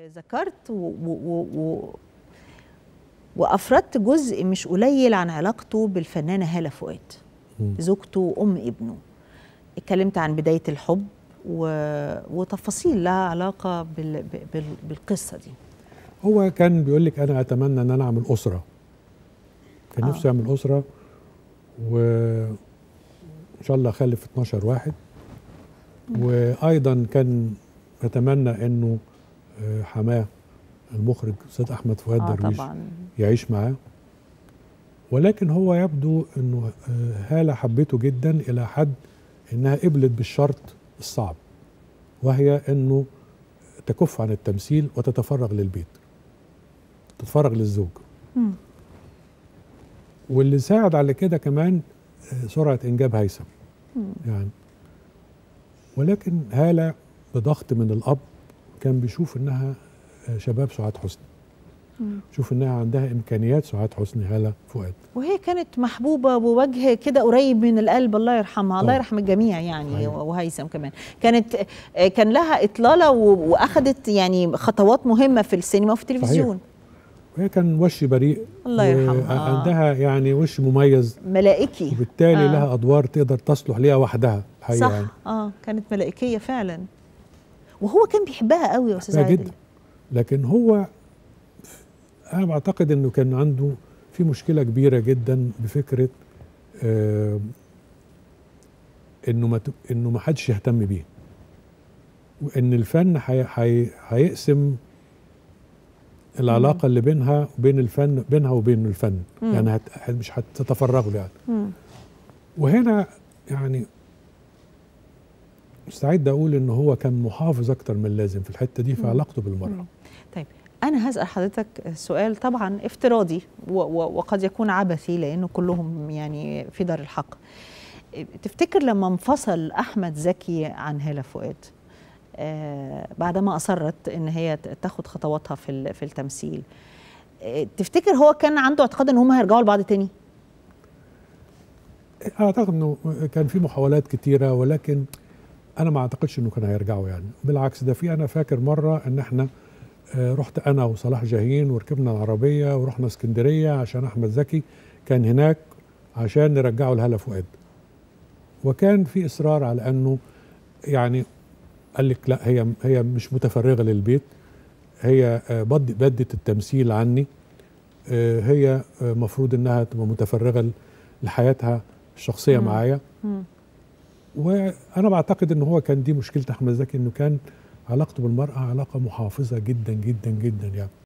ذكرت و... و... و... وافردت جزء مش قليل عن علاقته بالفنانه هاله فؤاد مم. زوجته وام ابنه اتكلمت عن بدايه الحب و... وتفاصيل لها علاقه بال... بال... بالقصه دي هو كان بيقول لك انا اتمنى ان انا اعمل اسره كان آه. نفسه يعمل اسره وان شاء الله اخلف 12 واحد وايضا كان يتمنى انه آه، حماه المخرج استاذ احمد فؤاد اه درويش طبعا يعيش معاه ولكن هو يبدو انه آه، هاله حبته جدا الى حد انها قبلت بالشرط الصعب وهي انه تكف عن التمثيل وتتفرغ للبيت تتفرغ للزوج مم. واللي ساعد على كده كمان آه، سرعه انجاب هيثم مم. يعني ولكن هاله بضغط من الاب كان بيشوف انها آه، شباب سعاد حسني مم. شوف انها عندها امكانيات سعاد حسني هاله فؤاد وهي كانت محبوبه بوجه كده قريب من القلب الله يرحمها الله طبعا. يرحم الجميع يعني أيوة. وهيثم كمان كانت آه، كان لها اطلاله و- واخدت يعني خطوات مهمه في السينما وفي التلفزيون وهي كان وش بريء الله يرحمها. وعندها يعني وش مميز ملائكي وبالتالي آه. لها ادوار تقدر تصلح ليها وحدها الحقيقه صح يعني اه كانت ملائكيه فعلا وهو كان بيحبها قوي يا استاذ بيحبها عادل جدا. لكن هو انا بعتقد انه كان عنده في مشكله كبيره جدا بفكره آه انه ما ت- انه ما حدش يهتم بيه وان الفن حي حي هيقسم العلاقه اللي بينها وبين الفن بينها وبين الفن مم. يعني هت مش هتتفرغوا له يعني مم. وهنا يعني مستعد اقول ان هو كان محافظ اكتر من اللازم في الحته دي في مم. علاقته بالمراه مم. طيب انا هسال حضرتك سؤال طبعا افتراضي و- و- وقد يكون عبثي لانه كلهم يعني في دار الحق تفتكر لما انفصل احمد زكي عن هاله فؤاد آه بعدما اصرت ان هي ت- تاخد خطواتها في ال- في التمثيل آه تفتكر هو كان عنده اعتقاد ان هم هيرجعوا لبعض تاني اعتقد انه كان في محاولات كتيره ولكن انا ما اعتقدش انه كانوا هيرجعوا يعني بالعكس ده في انا فاكر مره ان احنا آه، رحت انا وصلاح جاهين وركبنا العربيه ورحنا اسكندريه عشان احمد زكي كان هناك عشان نرجعه لهلا فؤاد وكان في اصرار على انه يعني قال لك لا هي هي مش متفرغه للبيت هي آه، بد- بدت التمثيل عني آه، هي آه، مفروض انها تبقى متفرغه ل- لحياتها الشخصيه مم. معايا مم. وانا بعتقد ان هو كان دي مشكله احمد زكي انه كان علاقته بالمراه علاقه محافظه جدا جدا جدا يعني